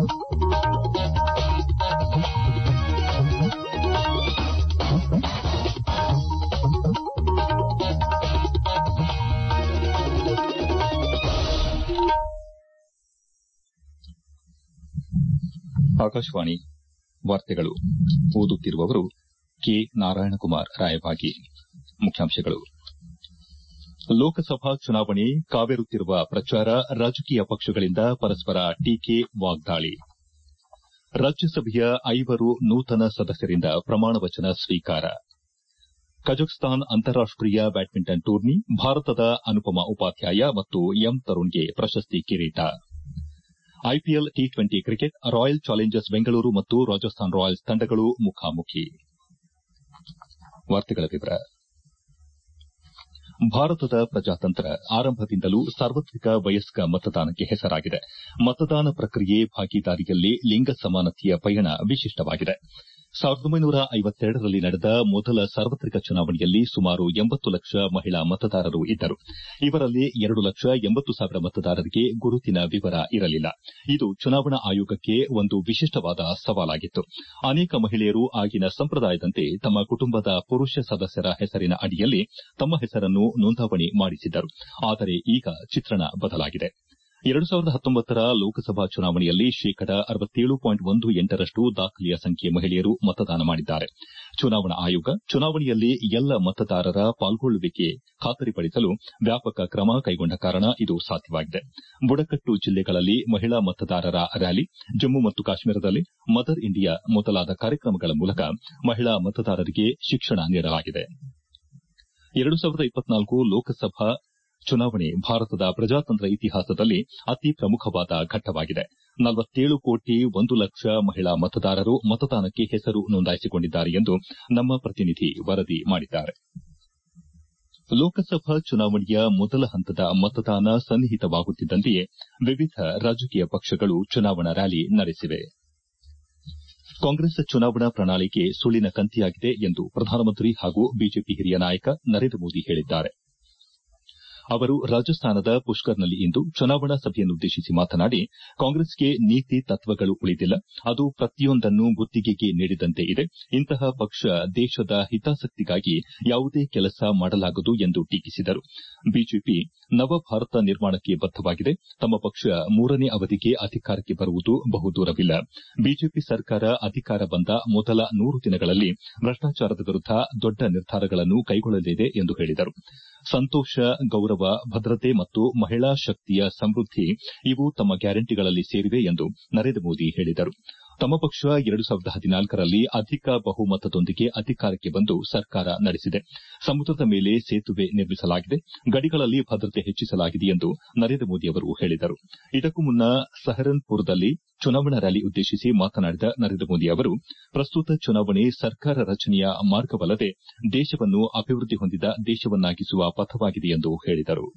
ಆಕಾಶವಾಣಿ ವಾರ್ತೆಗಳು ಓದುತ್ತಿರುವವರು ಕೆ ನಾರಾಯಣಕುಮಾರ್ ರಾಯಬಾಗಿ ಮುಖ್ಯಾಂಶಗಳು ಲೋಕಸಭಾ ಚುನಾವಣೆ ಕಾವೇರುತ್ತಿರುವ ಪ್ರಚಾರ ರಾಜಕೀಯ ಪಕ್ಷಗಳಿಂದ ಪರಸ್ಪರ ಟೀಕೆ ವಾಗ್ದಾಳಿ ರಾಜ್ಯಸಭೆಯ ಐವರು ನೂತನ ಸದಸ್ಯರಿಂದ ಪ್ರಮಾಣ ವಚನ ಸ್ವೀಕಾರ ಕಜಕ್ಸ್ತಾನ್ ಅಂತಾರಾಷ್ಟೀಯ ಬ್ಯಾಡ್ಮಿಂಟನ್ ಟೂರ್ನಿ ಭಾರತದ ಅನುಪಮಾ ಉಪಾಧ್ಯಾಯ ಮತ್ತು ಎಂ ತರುಣ್ಗೆ ಪ್ರಶಸ್ತಿ ಕಿರೀಟ IPL T twenty cricket Royal Challengers Bengaluru ಮತ್ತು ರಾಜಸ್ತಾನ್ ರಾಯಲ್ಸ್ ತಂಡಗಳು ಮುಖಾಮುಖಿ ಭಾರತದ ಪ್ರಜಾತಂತ್ರ ಆರಂಭದಿಂದಲೂ ಸಾರ್ವತ್ರಿಕ ವಯಸ್ಕ ಮತದಾನಕ್ಕೆ ಹೆಸರಾಗಿದೆ ಮತದಾನ ಪ್ರಕ್ರಿಯೆ ಭಾಗೀದಾರಿಯಲ್ಲಿ ಲಿಂಗ ಸಮಾನತೆಯ ಪಯಣ ವಿಶಿಷ್ಟವಾಗಿದೆ ರಲ್ಲಿ ನಡೆದ ಮೊದಲ ಸಾರ್ವತ್ರಿಕ ಚುನಾವಣೆಯಲ್ಲಿ ಸುಮಾರು ಎಂಬತ್ತು ಲಕ್ಷ ಮಹಿಳಾ ಮತದಾರರು ಇದ್ದರು ಇವರಲ್ಲಿ ಎರಡು ಲಕ್ಷ ಎಂಬತ್ತು ಸಾವಿರ ಮತದಾರರಿಗೆ ಗುರುತಿನ ವಿವರ ಇರಲಿಲ್ಲ ಇದು ಚುನಾವಣಾ ಆಯೋಗಕ್ಕೆ ಒಂದು ವಿಶಿಷ್ಟವಾದ ಸವಾಲಾಗಿತ್ತು ಅನೇಕ ಮಹಿಳೆಯರು ಆಗಿನ ಸಂಪ್ರದಾಯದಂತೆ ತಮ್ಮ ಕುಟುಂಬದ ಪುರುಷ ಸದಸ್ಯರ ಹೆಸರಿನ ಅಡಿಯಲ್ಲಿ ತಮ್ಮ ಹೆಸರನ್ನು ನೋಂದಾವಣಿ ಮಾಡಿಸಿದ್ದರು ಆದರೆ ಈಗ ಚಿತ್ರಣ ಬದಲಾಗಿದೆ ರ ಲೋಕಸಭಾ ಚುನಾವಣೆಯಲ್ಲಿ ಶೇಕಡ ರಷ್ಟು ದಾಖಲೆಯ ಸಂಖ್ಯೆಯ ಮಹಿಳೆಯರು ಮತದಾನ ಮಾಡಿದ್ದಾರೆ ಚುನಾವಣಾ ಆಯೋಗ ಚುನಾವಣೆಯಲ್ಲಿ ಎಲ್ಲ ಮತದಾರರ ಪಾಲ್ಗೊಳ್ಳುವಿಕೆ ಖಾತರಿಪಡಿಸಲು ವ್ಯಾಪಕ ಕ್ರಮ ಕೈಗೊಂಡ ಕಾರಣ ಇದು ಸಾಧ್ಯವಾಗಿದೆ ಬುಡಕಟ್ಟು ಜಿಲ್ಲೆಗಳಲ್ಲಿ ಮಹಿಳಾ ಮತದಾರರ ರ್ಯಾಲಿ ಜಮ್ಮು ಮತ್ತು ಕಾಶ್ಮೀರದಲ್ಲಿ ಮದರ್ ಇಂಡಿಯಾ ಮೊದಲಾದ ಕಾರ್ಯಕ್ರಮಗಳ ಮೂಲಕ ಮಹಿಳಾ ಮತದಾರರಿಗೆ ಶಿಕ್ಷಣ ನೀಡಲಾಗಿದೆ ಲೋಕಸಭಾ ಚುನಾವಣೆ ಭಾರತದ ಪ್ರಜಾತಂತ್ರ ಇತಿಹಾಸದಲ್ಲಿ ಅತಿ ಪ್ರಮುಖವಾದ ಘಟ್ಟವಾಗಿದೆ ಕೋಟಿ ಒಂದು ಲಕ್ಷ ಮಹಿಳಾ ಮತದಾರರು ಮತದಾನಕ್ಕೆ ಹೆಸರು ನೋಂದಾಯಿಸಿಕೊಂಡಿದ್ದಾರೆ ಎಂದು ನಮ್ಮ ಪ್ರತಿನಿಧಿ ವರದಿ ಮಾಡಿದ್ದಾರೆ ಲೋಕಸಭಾ ಚುನಾವಣೆಯ ಮೊದಲ ಹಂತದ ಮತದಾನ ಸನ್ನಿಹಿತವಾಗುತ್ತಿದ್ದಂತೆಯೇ ವಿವಿಧ ರಾಜಕೀಯ ಪಕ್ಷಗಳು ಚುನಾವಣಾ ರ್ಯಾಲಿ ನಡೆಸಿವೆ ಕಾಂಗ್ರೆಸ್ ಚುನಾವಣಾ ಪ್ರಣಾಳಿಕೆ ಸುಳ್ಳಿನ ಕಂತೆಯಾಗಿದೆ ಎಂದು ಪ್ರಧಾನಮಂತ್ರಿ ಹಾಗೂ ಬಿಜೆಪಿ ಹಿರಿಯ ನಾಯಕ ನರೇಂದ್ರ ಮೋದಿ ಹೇಳಿದ್ದಾರೆ ಅವರು ರಾಜಸ್ಥಾನದ ಪುಷ್ಕರ್ನಲ್ಲಿಂದು ಚುನಾವಣಾ ಸಭೆಯನ್ನುದ್ದೇಶಿಸಿ ಮಾತನಾಡಿ ಕಾಂಗ್ರೆಸ್ಗೆ ನೀತಿ ತತ್ವಗಳು ಉಳಿದಿಲ್ಲ ಅದು ಪ್ರತಿಯೊಂದನ್ನು ಗುತ್ತಿಗೆಗೆ ನೀಡಿದಂತೆ ಇದೆ ಇಂತಹ ಪಕ್ಷ ದೇಶದ ಹಿತಾಸಕ್ತಿಗಾಗಿ ಯಾವುದೇ ಕೆಲಸ ಮಾಡಲಾಗದು ಎಂದು ಟೀಕಿಸಿದರು ಬಿಜೆಪಿ ನವಭಾರತ ನಿರ್ಮಾಣಕ್ಕೆ ಬದ್ದವಾಗಿದೆ ತಮ್ಮ ಪಕ್ಷ ಮೂರನೇ ಅವಧಿಗೆ ಅಧಿಕಾರಕ್ಕೆ ಬರುವುದು ಬಹುದೂರವಿಲ್ಲ ಬಿಜೆಪಿ ಸರ್ಕಾರ ಅಧಿಕಾರ ಬಂದ ಮೊದಲ ನೂರು ದಿನಗಳಲ್ಲಿ ಭ್ರಷ್ಟಾಚಾರದ ವಿರುದ್ದ ದೊಡ್ಡ ನಿರ್ಧಾರಗಳನ್ನು ಕೈಗೊಳ್ಳಲಿದೆ ಎಂದು ಹೇಳಿದರು ಸಂತೋಷ ಗೌರವ ಭದ್ರತೆ ಮತ್ತು ಮಹಿಳಾ ಶಕ್ತಿಯ ಸಮೃದ್ದಿ ಇವು ತಮ್ಮ ಗ್ಯಾರಂಟಿಗಳಲ್ಲಿ ಸೇರಿವೆ ಎಂದು ನರೇಂದ್ರ ಮೋದಿ ಹೇಳಿದರು ತಮ್ಮ ಪಕ್ಷ ರಲ್ಲಿ ಅಧಿಕ ಬಹುಮತದೊಂದಿಗೆ ಅಧಿಕಾರಕ್ಕೆ ಬಂದು ಸರ್ಕಾರ ನಡೆಸಿದೆ ಸಮುದ್ರದ ಮೇಲೆ ಸೇತುವೆ ನಿರ್ಮಿಸಲಾಗಿದೆ ಗಡಿಗಳಲ್ಲಿ ಭದ್ರತೆ ಹೆಚ್ಚಿಸಲಾಗಿದೆ ಎಂದು ನರೇಂದ್ರ ಮೋದಿ ಅವರು ಹೇಳಿದರು ಇದಕ್ಕೂ ಮುನ್ನ ಸಹರನ್ಪುರದಲ್ಲಿ ಚುನಾವಣಾ ರ್ಯಾಲಿ ಉದ್ದೇಶಿಸಿ ಮಾತನಾಡಿದ ನರೇಂದ್ರ ಮೋದಿ ಅವರು ಪ್ರಸ್ತುತ ಚುನಾವಣೆ ಸರ್ಕಾರ ರಚನೆಯ ಮಾರ್ಗವಲ್ಲದೆ ದೇಶವನ್ನು ಅಭಿವೃದ್ದಿ ಹೊಂದಿದ ದೇಶವನ್ನಾಗಿಸುವ ಪಥವಾಗಿದೆ ಎಂದು ಹೇಳಿದರು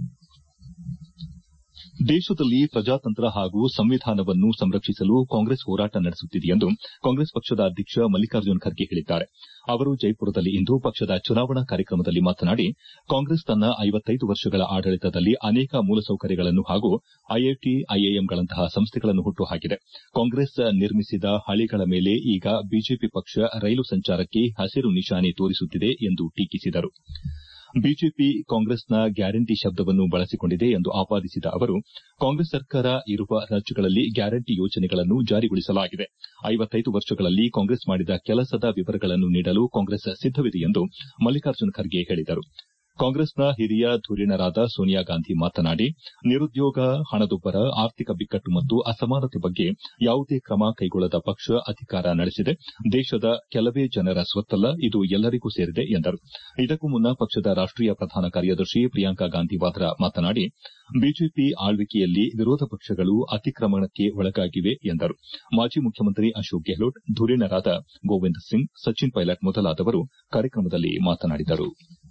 ದೇಶದಲ್ಲಿ ಪ್ರಜಾತಂತ್ರ ಹಾಗೂ ಸಂವಿಧಾನವನ್ನು ಸಂರಕ್ಷಿಸಲು ಕಾಂಗ್ರೆಸ್ ಹೋರಾಟ ನಡೆಸುತ್ತಿದೆ ಎಂದು ಕಾಂಗ್ರೆಸ್ ಪಕ್ಷದ ಅಧ್ಯಕ್ಷ ಮಲ್ಲಿಕಾರ್ಜುನ ಖರ್ಗೆ ಹೇಳಿದ್ದಾರೆ ಅವರು ಜೈಪುರದಲ್ಲಿಂದು ಪಕ್ಷದ ಚುನಾವಣಾ ಕಾರ್ಯಕ್ರಮದಲ್ಲಿ ಮಾತನಾಡಿ ಕಾಂಗ್ರೆಸ್ ತನ್ನ ವರ್ಷಗಳ ಆಡಳಿತದಲ್ಲಿ ಅನೇಕ ಮೂಲಸೌಕರ್ಯಗಳನ್ನು ಹಾಗೂ ಐಐಟಿ ಐಐಎಂಗಳಂತಹ ಸಂಸ್ಥೆಗಳನ್ನು ಹುಟ್ಟುಹಾಕಿದೆ ಕಾಂಗ್ರೆಸ್ ನಿರ್ಮಿಸಿದ ಹಳಿಗಳ ಮೇಲೆ ಈಗ ಬಿಜೆಪಿ ಪಕ್ಷ ರೈಲು ಸಂಚಾರಕ್ಕೆ ಹಸಿರು ನಿಶಾನೆ ತೋರಿಸುತ್ತಿದೆ ಎಂದು ಟೀಕಿಸಿದರು ಬಿಜೆಪಿ ಕಾಂಗ್ರೆಸ್ನ ಗ್ಯಾರಂಟಿ ಶಬ್ದವನ್ನು ಬಳಸಿಕೊಂಡಿದೆ ಎಂದು ಆಪಾದಿಸಿದ ಅವರು ಕಾಂಗ್ರೆಸ್ ಸರ್ಕಾರ ಇರುವ ರಾಜ್ಯಗಳಲ್ಲಿ ಗ್ಯಾರಂಟಿ ಯೋಜನೆಗಳನ್ನು ಜಾರಿಗೊಳಿಸಲಾಗಿದೆ ವರ್ಷಗಳಲ್ಲಿ ಕಾಂಗ್ರೆಸ್ ಮಾಡಿದ ಕೆಲಸದ ವಿವರಗಳನ್ನು ನೀಡಲು ಕಾಂಗ್ರೆಸ್ ಸಿದ್ದವಿದೆ ಎಂದು ಮಲ್ಲಿಕಾರ್ಜುನ ಖರ್ಗೆ ಹೇಳಿದರು ಕಾಂಗ್ರೆಸ್ನ ಹಿರಿಯ ಧುರೀಣರಾದ ಸೋನಿಯಾ ಗಾಂಧಿ ಮಾತನಾಡಿ ನಿರುದ್ಯೋಗ ಹಣದುಬ್ಬರ ಆರ್ಥಿಕ ಬಿಕ್ಕಟ್ಟು ಮತ್ತು ಅಸಮಾನತೆ ಬಗ್ಗೆ ಯಾವುದೇ ಕ್ರಮ ಕೈಗೊಳ್ಳದ ಪಕ್ಷ ಅಧಿಕಾರ ನಡೆಸಿದೆ ದೇಶದ ಕೆಲವೇ ಜನರ ಸ್ವತ್ತಲ್ಲ ಇದು ಎಲ್ಲರಿಗೂ ಸೇರಿದೆ ಎಂದರು ಇದಕ್ಕೂ ಮುನ್ನ ಪಕ್ಷದ ರಾಷ್ಟೀಯ ಪ್ರಧಾನ ಕಾರ್ಯದರ್ಶಿ ಪ್ರಿಯಾಂಕಾ ಗಾಂಧಿ ವಾದ್ರಾ ಮಾತನಾಡಿ ಬಿಜೆಪಿ ಆಳ್ವಿಕೆಯಲ್ಲಿ ವಿರೋಧ ಪಕ್ಷಗಳು ಅತಿಕ್ರಮಣಕ್ಕೆ ಒಳಗಾಗಿವೆ ಎಂದರು ಮಾಜಿ ಮುಖ್ಯಮಂತ್ರಿ ಅಶೋಕ್ ಗೆಹ್ಲೋಟ್ ಧುರೀಣರಾದ ಗೋವಿಂದ್ ಸಿಂಗ್ ಸಚಿನ್ ಪೈಲಟ್ ಮೊದಲಾದವರು ಕಾರ್ಯಕ್ರಮದಲ್ಲಿ ಮಾತನಾಡಿದರು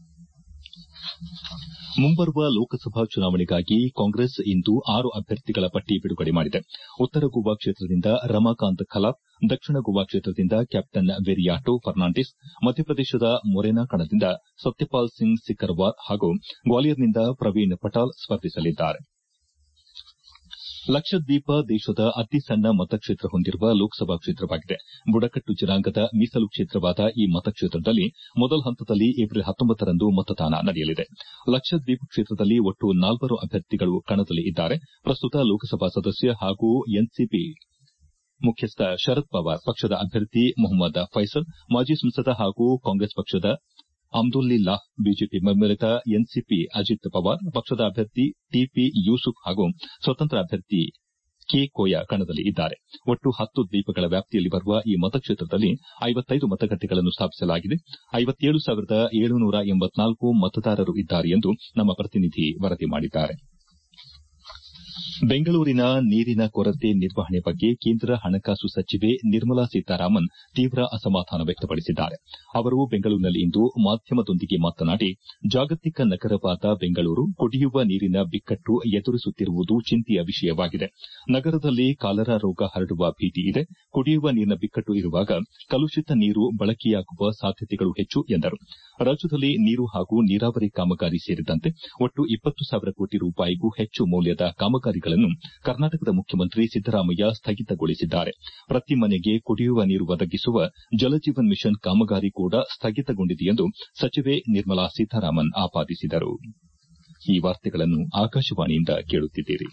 ಮುಂಬರುವ ಲೋಕಸಭಾ ಚುನಾವಣೆಗಾಗಿ ಕಾಂಗ್ರೆಸ್ ಇಂದು ಆರು ಅಭ್ಯರ್ಥಿಗಳ ಪಟ್ಟಿ ಬಿಡುಗಡೆ ಮಾಡಿದೆ ಉತ್ತರ ಗೋವಾ ಕ್ಷೇತ್ರದಿಂದ ರಮಾಕಾಂತ್ ಖಲಾಪ್ ದಕ್ಷಿಣ ಗೋವಾ ಕ್ಷೇತ್ರದಿಂದ ಕ್ಯಾಪ್ಟನ್ ವೆರಿಯಾಟೋ ಫರ್ನಾಂಡಿಸ್ ಮಧ್ಯಪ್ರದೇಶದ ಮೊರೆನಾ ಕಣದಿಂದ ಸತ್ಯಪಾಲ್ ಸಿಂಗ್ ಸಿಕರ್ವಾರ್ ಹಾಗೂ ಗ್ವಾಲಿಯರ್ನಿಂದ ಪ್ರವೀಣ್ ಪಟಾಲ್ ಸ್ಪರ್ಧಿಸಲಿದ್ದಾರೆ ಲಕ್ಷದ್ವೀಪ ದೇಶದ ಅತಿ ಸಣ್ಣ ಮತಕ್ಷೇತ್ರ ಹೊಂದಿರುವ ಲೋಕಸಭಾ ಕ್ಷೇತ್ರವಾಗಿದೆ ಬುಡಕಟ್ಟು ಜನಾಂಗದ ಮೀಸಲು ಕ್ಷೇತ್ರವಾದ ಈ ಮತಕ್ಷೇತ್ರದಲ್ಲಿ ಮೊದಲ ಹಂತದಲ್ಲಿ ಏಪ್ರಿಲ್ ಹತ್ತೊಂಬತ್ತರಂದು ಮತದಾನ ನಡೆಯಲಿದೆ ಲಕ್ಷದ್ವೀಪ್ ಕ್ಷೇತ್ರದಲ್ಲಿ ಒಟ್ಟು ನಾಲ್ವರು ಅಭ್ಯರ್ಥಿಗಳು ಕಣದಲ್ಲಿ ಇದ್ದಾರೆ ಪ್ರಸ್ತುತ ಲೋಕಸಭಾ ಸದಸ್ಯ ಹಾಗೂ ಎನ್ಸಿಪಿ ಮುಖ್ಯಸ್ಥ ಶರದ್ ಪವಾರ್ ಪಕ್ಷದ ಅಭ್ಯರ್ಥಿ ಮೊಹಮ್ಮದ್ ಫೈಸಲ್ ಮಾಜಿ ಸಂಸದ ಹಾಗೂ ಕಾಂಗ್ರೆಸ್ ಪಕ್ಷದ ಅಮ್ದುಲ್ಲಿಲ್ಲಾಹ್ ಬಿಜೆಪಿ ಬೆಂಬಲಿತ ಎನ್ಸಿಪಿ ಅಜಿತ್ ಪವಾರ್ ಪಕ್ಷದ ಅಭ್ಯರ್ಥಿ ಟಿಪಿ ಯೂಸುಫ್ ಹಾಗೂ ಸ್ವತಂತ್ರ ಅಭ್ಯರ್ಥಿ ಕೆ ಕೋಯ ಕಣದಲ್ಲಿ ಇದ್ದಾರೆ ಒಟ್ಟು ಹತ್ತು ದ್ವೀಪಗಳ ವ್ಯಾಪ್ತಿಯಲ್ಲಿ ಬರುವ ಈ ಮತಕ್ಷೇತ್ರದಲ್ಲಿ ಐವತ್ತೈದು ಮತಗಟ್ಟೆಗಳನ್ನು ಸ್ಥಾಪಿಸಲಾಗಿದೆ ಐವತ್ತೇಳು ಸಾವಿರದ ಏಳುನೂರ ಎಂಬತ್ನಾಲ್ಕು ಮತದಾರರು ಇದ್ದಾರೆ ಎಂದು ನಮ್ಮ ಪ್ರತಿನಿಧಿ ವರದಿ ಮಾಡಿದ್ದಾರೆ ಬೆಂಗಳೂರಿನ ನೀರಿನ ಕೊರತೆ ನಿರ್ವಹಣೆ ಬಗ್ಗೆ ಕೇಂದ್ರ ಹಣಕಾಸು ಸಚಿವೆ ನಿರ್ಮಲಾ ಸೀತಾರಾಮನ್ ತೀವ್ರ ಅಸಮಾಧಾನ ವ್ಯಕ್ತಪಡಿಸಿದ್ದಾರೆ ಅವರು ಬೆಂಗಳೂರಿನಲ್ಲಿಂದು ಮಾಧ್ಯಮದೊಂದಿಗೆ ಮಾತನಾಡಿ ಜಾಗತಿಕ ನಗರವಾದ ಬೆಂಗಳೂರು ಕುಡಿಯುವ ನೀರಿನ ಬಿಕ್ಕಟ್ಟು ಎದುರಿಸುತ್ತಿರುವುದು ಚಿಂತೆಯ ವಿಷಯವಾಗಿದೆ ನಗರದಲ್ಲಿ ಕಾಲರಾ ರೋಗ ಹರಡುವ ಭೀತಿ ಇದೆ ಕುಡಿಯುವ ನೀರಿನ ಬಿಕ್ಕಟ್ಟು ಇರುವಾಗ ಕಲುಷಿತ ನೀರು ಬಳಕೆಯಾಗುವ ಸಾಧ್ಯತೆಗಳು ಹೆಚ್ಚು ಎಂದರು ರಾಜ್ಯದಲ್ಲಿ ನೀರು ಹಾಗೂ ನೀರಾವರಿ ಕಾಮಗಾರಿ ಸೇರಿದಂತೆ ಒಟ್ಟು ಇಪ್ಪತ್ತು ಸಾವಿರ ಕೋಟಿ ರೂಪಾಯಿಗೂ ಹೆಚ್ಚು ಮೌಲ್ಯದ ಕಾಮಗಾರಿಗಳನ್ನು ಕರ್ನಾಟಕದ ಮುಖ್ಯಮಂತ್ರಿ ಸಿದ್ದರಾಮಯ್ಯ ಸ್ಥಗಿತಗೊಳಿಸಿದ್ದಾರೆ ಪ್ರತಿ ಮನೆಗೆ ಕುಡಿಯುವ ನೀರು ಒದಗಿಸುವ ಜಲಜೀವನ್ ಮಿಷನ್ ಕಾಮಗಾರಿ ಕೂಡ ಸ್ಥಗಿತಗೊಂಡಿದೆ ಎಂದು ಸಚಿವೆ ನಿರ್ಮಲಾ ಸೀತಾರಾಮನ್ ಆಪಾದಿಸಿದರು ಈ ವಾರ್ತೆಗಳನ್ನು ಆಕಾಶವಾಣಿಯಿಂದ ಕೇಳುತ್ತಿದ್ದೀರಿ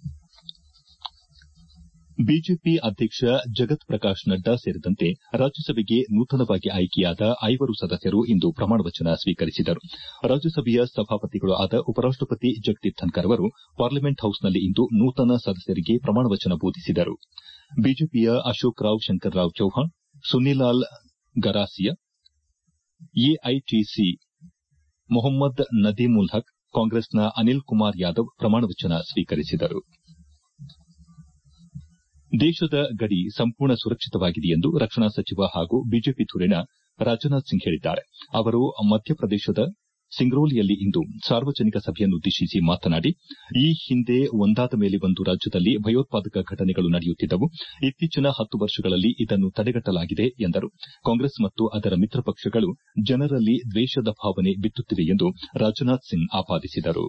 ಬಿಜೆಪಿ ಅಧ್ಯಕ್ಷ ಜಗತ್ ಪ್ರಕಾಶ್ ನಡ್ಡಾ ಸೇರಿದಂತೆ ರಾಜ್ಯಸಭೆಗೆ ನೂತನವಾಗಿ ಆಯ್ಕೆಯಾದ ಐವರು ಸದಸ್ಯರು ಇಂದು ಪ್ರಮಾಣವಚನ ಸ್ವೀಕರಿಸಿದರು ರಾಜ್ಯಸಭೆಯ ಸಭಾಪತಿಗಳೂ ಆದ ಉಪರಾಷ್ಟಪತಿ ಜಗದೀಪ್ ಧನ್ಕರ್ ಅವರು ಪಾರ್ಲಿಮೆಂಟ್ ಹೌಸ್ನಲ್ಲಿ ಇಂದು ನೂತನ ಸದಸ್ಯರಿಗೆ ಪ್ರಮಾಣವಚನ ಬೋಧಿಸಿದರು ಬಿಜೆಪಿಯ ಅಶೋಕ್ ರಾವ್ ಶಂಕರ್ ರಾವ್ ಚೌಹಾಣ್ ಸುನ್ನಿಲಾಲ್ ಗರಾಸಿಯಾ ಎಐಟಿಸಿ ಮೊಹಮ್ಮದ್ ನದೀಮುಲ್ ಹಕ್ ಕಾಂಗ್ರೆಸ್ನ ಅನಿಲ್ ಕುಮಾರ್ ಯಾದವ್ ಪ್ರಮಾಣವಚನ ಸ್ವೀಕರಿಸಿದರು ದೇಶದ ಗಡಿ ಸಂಪೂರ್ಣ ಸುರಕ್ಷಿತವಾಗಿದೆ ಎಂದು ರಕ್ಷಣಾ ಸಚಿವ ಹಾಗೂ ಬಿಜೆಪಿ ಧುರೀಣ ರಾಜನಾಥ್ ಸಿಂಗ್ ಹೇಳಿದ್ದಾರೆ ಅವರು ಮಧ್ಯಪ್ರದೇಶದ ಸಿಂಗ್ರೌಲಿಯಲ್ಲಿ ಇಂದು ಸಾರ್ವಜನಿಕ ಸಭೆಯನ್ನುದ್ದೇಶಿಸಿ ಮಾತನಾಡಿ ಈ ಹಿಂದೆ ಒಂದಾದ ಮೇಲೆ ಒಂದು ರಾಜ್ಯದಲ್ಲಿ ಭಯೋತ್ಪಾದಕ ಘಟನೆಗಳು ನಡೆಯುತ್ತಿದ್ದವು ಇತ್ತೀಚಿನ ಹತ್ತು ವರ್ಷಗಳಲ್ಲಿ ಇದನ್ನು ತಡೆಗಟ್ಟಲಾಗಿದೆ ಎಂದರು ಕಾಂಗ್ರೆಸ್ ಮತ್ತು ಅದರ ಮಿತ್ರ ಪಕ್ಷಗಳು ಜನರಲ್ಲಿ ದ್ವೇಷದ ಭಾವನೆ ಬಿತ್ತುತ್ತಿವೆ ಎಂದು ರಾಜನಾಥ್ ಸಿಂಗ್ ಆಪಾದಿಸಿದರು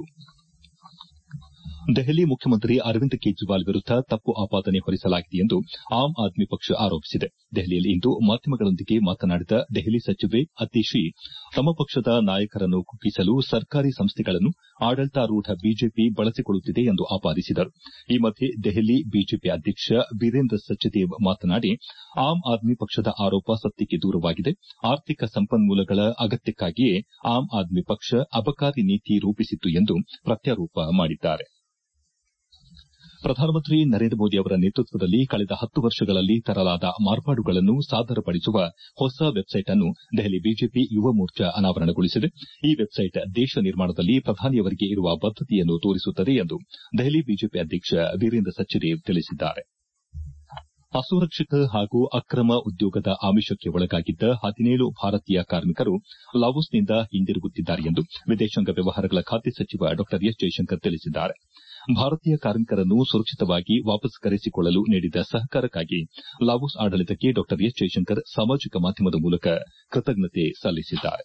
ದೆಹಲಿ ಮುಖ್ಯಮಂತ್ರಿ ಅರವಿಂದ್ ಕೇಜ್ರಿವಾಲ್ ವಿರುದ್ದ ತಪ್ಪು ಆಪಾದನೆ ಹೊರಿಸಲಾಗಿದೆ ಎಂದು ಆಮ್ ಆದ್ಮಿ ಪಕ್ಷ ಆರೋಪಿಸಿದೆ ದೆಹಲಿಯಲ್ಲಿಂದು ಮಾಧ್ಯಮಗಳೊಂದಿಗೆ ಮಾತನಾಡಿದ ದೆಹಲಿ ಸಚಿವೆ ಅತಿಶಿ ತಮ್ಮ ಪಕ್ಷದ ನಾಯಕರನ್ನು ಕುಗ್ಗಿಸಲು ಸರ್ಕಾರಿ ಸಂಸ್ಥೆಗಳನ್ನು ಆಡಳಿತಾರೂಢ ಬಿಜೆಪಿ ಬಳಸಿಕೊಳ್ಳುತ್ತಿದೆ ಎಂದು ಆಪಾದಿಸಿದರು ಈ ಮಧ್ಯೆ ದೆಹಲಿ ಬಿಜೆಪಿ ಅಧ್ಯಕ್ಷ ಬೀರೇಂದ್ರ ಸಚ್ದೇವ್ ಮಾತನಾಡಿ ಆಮ್ ಆದ್ಮಿ ಪಕ್ಷದ ಆರೋಪ ಸತ್ಯಕ್ಕೆ ದೂರವಾಗಿದೆ ಆರ್ಥಿಕ ಸಂಪನ್ಮೂಲಗಳ ಅಗತ್ಯಕ್ಕಾಗಿಯೇ ಆಮ್ ಆದ್ಮಿ ಪಕ್ಷ ಅಬಕಾರಿ ನೀತಿ ರೂಪಿಸಿತ್ತು ಎಂದು ಪ್ರತ್ಯಾರೋಪ ಮಾಡಿದ್ದಾರೆ ಪ್ರಧಾನಮಂತ್ರಿ ನರೇಂದ್ರ ಮೋದಿ ಅವರ ನೇತೃತ್ವದಲ್ಲಿ ಕಳೆದ ಹತ್ತು ವರ್ಷಗಳಲ್ಲಿ ತರಲಾದ ಮಾರ್ಪಾಡುಗಳನ್ನು ಸಾದರಪಡಿಸುವ ಹೊಸ ವೆಬ್ಸೈಟ್ ಅನ್ನು ದೆಹಲಿ ಬಿಜೆಪಿ ಯುವ ಮೋರ್ಚಾ ಅನಾವರಣಗೊಳಿಸಿದೆ ಈ ವೆಬ್ಸೈಟ್ ದೇಶ ನಿರ್ಮಾಣದಲ್ಲಿ ಪ್ರಧಾನಿಯವರಿಗೆ ಇರುವ ಬದ್ದತೆಯನ್ನು ತೋರಿಸುತ್ತದೆ ಎಂದು ದೆಹಲಿ ಬಿಜೆಪಿ ಅಧ್ಯಕ್ಷ ವೀರೇಂದ್ರ ಸಚ್ದೇವ್ ತಿಳಿಸಿದ್ದಾರೆ ಅಸುರಕ್ಷಿತ ಹಾಗೂ ಅಕ್ರಮ ಉದ್ಯೋಗದ ಆಮಿಷಕ್ಕೆ ಒಳಗಾಗಿದ್ದ ಹದಿನೇಳು ಭಾರತೀಯ ಕಾರ್ಮಿಕರು ಲಾವೋಸ್ನಿಂದ ಹಿಂದಿರುಗುತ್ತಿದ್ದಾರೆ ಎಂದು ವಿದೇಶಾಂಗ ವ್ಯವಹಾರಗಳ ಖಾತೆ ಸಚಿವ ಡಾ ಎಸ್ ಜೈಶಂಕರ್ ತಿಳಿಸಿದ್ದಾರೆ ಭಾರತೀಯ ಕಾರ್ಮಿಕರನ್ನು ಸುರಕ್ಷಿತವಾಗಿ ವಾಪಸ್ ಕರೆಸಿಕೊಳ್ಳಲು ನೀಡಿದ ಸಹಕಾರಕ್ಕಾಗಿ ಲಾವೋಸ್ ಆಡಳಿತಕ್ಕೆ ಡಾ ಎಸ್ ಜೈಶಂಕರ್ ಸಾಮಾಜಿಕ ಮಾಧ್ಯಮದ ಮೂಲಕ ಕೃತಜ್ಞತೆ ಸಲ್ಲಿಸಿದ್ದಾರೆ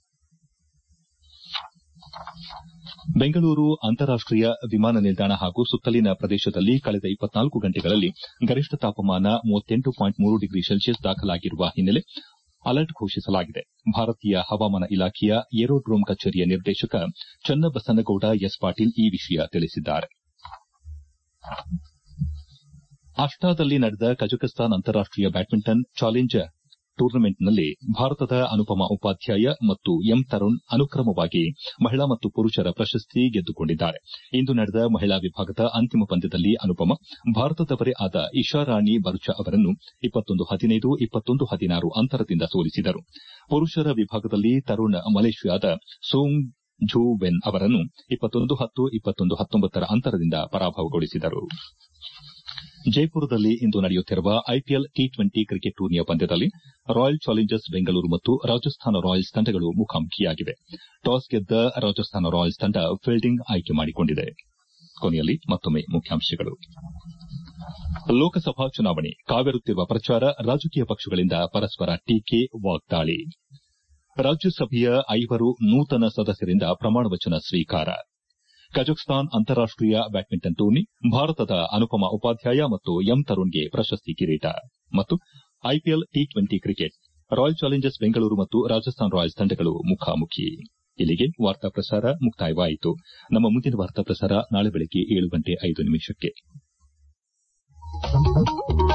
ಬೆಂಗಳೂರು ಅಂತಾರಾಷ್ಟೀಯ ವಿಮಾನ ನಿಲ್ದಾಣ ಹಾಗೂ ಸುತ್ತಲಿನ ಪ್ರದೇಶದಲ್ಲಿ ಕಳೆದ ಇಪ್ಪತ್ನಾಲ್ಕು ಗಂಟೆಗಳಲ್ಲಿ ಗರಿಷ್ಠ ತಾಪಮಾನ ಡಿಗ್ರಿ ಸೆಲ್ಸಿಯಸ್ ದಾಖಲಾಗಿರುವ ಹಿನ್ನೆಲೆ ಅಲರ್ಟ್ ಘೋಷಿಸಲಾಗಿದೆ ಭಾರತೀಯ ಹವಾಮಾನ ಇಲಾಖೆಯ ಏರೋಡ್ರೋಮ್ ಕಚೇರಿಯ ನಿರ್ದೇಶಕ ಚನ್ನಬಸನಗೌಡ ಎಸ್ ಪಾಟೀಲ್ ಈ ವಿಷಯ ತಿಳಿಸಿದ್ದಾರೆ ಅಷ್ಟಾದಲ್ಲಿ ನಡೆದ ಕಜಕಸ್ತಾನ್ ಅಂತಾರಾಷ್ಟೀಯ ಬ್ಯಾಡ್ಮಿಂಟನ್ ಚಾಲೆಂಜರ್ ಟೂರ್ನಮೆಂಟ್ನಲ್ಲಿ ಭಾರತದ ಅನುಪಮಾ ಉಪಾಧ್ಯಾಯ ಮತ್ತು ಎಂ ತರುಣ್ ಅನುಕ್ರಮವಾಗಿ ಮಹಿಳಾ ಮತ್ತು ಪುರುಷರ ಪ್ರಶಸ್ತಿ ಗೆದ್ದುಕೊಂಡಿದ್ದಾರೆ ಇಂದು ನಡೆದ ಮಹಿಳಾ ವಿಭಾಗದ ಅಂತಿಮ ಪಂದ್ಯದಲ್ಲಿ ಅನುಪಮಾ ಭಾರತದವರೇ ಆದ ಇಶಾರಾಣಿ ಬರುಚಾ ಅವರನ್ನು ಅಂತರದಿಂದ ಸೋಲಿಸಿದರು ಪುರುಷರ ವಿಭಾಗದಲ್ಲಿ ತರುಣ್ ಮಲೇಷ್ಯಾದ ಸೋಂಗ್ ಝೂ ವೆನ್ ಅವರನ್ನು ರ ಅಂತರದಿಂದ ಪರಾಭವಗೊಳಿಸಿದರು ಜೈಪುರದಲ್ಲಿ ಇಂದು ನಡೆಯುತ್ತಿರುವ ಐಪಿಎಲ್ ಟಿ ಟ್ವೆಂಟಿ ಕ್ರಿಕೆಟ್ ಟೂರ್ನಿಯ ಪಂದ್ಯದಲ್ಲಿ ರಾಯಲ್ ಚಾಲೆಂಜರ್ಸ್ ಬೆಂಗಳೂರು ಮತ್ತು ರಾಜಸ್ಥಾನ ರಾಯಲ್ಸ್ ತಂಡಗಳು ಮುಖಾಮುಖಿಯಾಗಿವೆ ಟಾಸ್ ಗೆದ್ದ ರಾಜಸ್ಥಾನ ರಾಯಲ್ಸ್ ತಂಡ ಫೀಲ್ಡಿಂಗ್ ಆಯ್ಕೆ ಮಾಡಿಕೊಂಡಿದೆ ಕೊನೆಯಲ್ಲಿ ಮತ್ತೊಮ್ಮೆ ಮುಖ್ಯಾಂಶಗಳು ಲೋಕಸಭಾ ಚುನಾವಣೆ ಕಾವೇರುತ್ತಿರುವ ಪ್ರಚಾರ ರಾಜಕೀಯ ಪಕ್ಷಗಳಿಂದ ಪರಸ್ಪರ ಟೀಕೆ ವಾಗ್ದಾಳಿ ರಾಜ್ಯಸಭೆಯ ಐವರು ನೂತನ ಸದಸ್ಯರಿಂದ ಪ್ರಮಾಣವಚನ ಸ್ವೀಕಾರ ಕಜಕ್ಸ್ತಾನ್ ಅಂತಾರಾಷ್ಟೀಯ ಬ್ಯಾಡ್ಮಿಂಟನ್ ಟೂರ್ನಿ ಭಾರತದ ಅನುಪಮಾ ಉಪಾಧ್ಯಾಯ ಮತ್ತು ಎಂ ತರುಣ್ಗೆ ಪ್ರಶಸ್ತಿ ಕಿರೀಟ ಮತ್ತು IPL T twenty cricket Royal Challengers Bengaluru ಮತ್ತು ರಾಜಸ್ಥಾನ್ ರಾಯಲ್ಸ್ ತಂಡಗಳು ಮುಖಾಮುಖಿ ಇಲ್ಲಿಗೆ ವಾರ್ತಾ ಪ್ರಸಾರ ಮುಕ್ತಾಯವಾಯಿತು ನಮ್ಮ ಮುಂದಿನ ವಾರ್ತಾ ಪ್ರಸಾರ ನಾಳೆ ಬೆಳಗ್ಗೆ ಏಳು ಗಂಟೆ ಐದು ನಿಮಿಷಕ್ಕೆ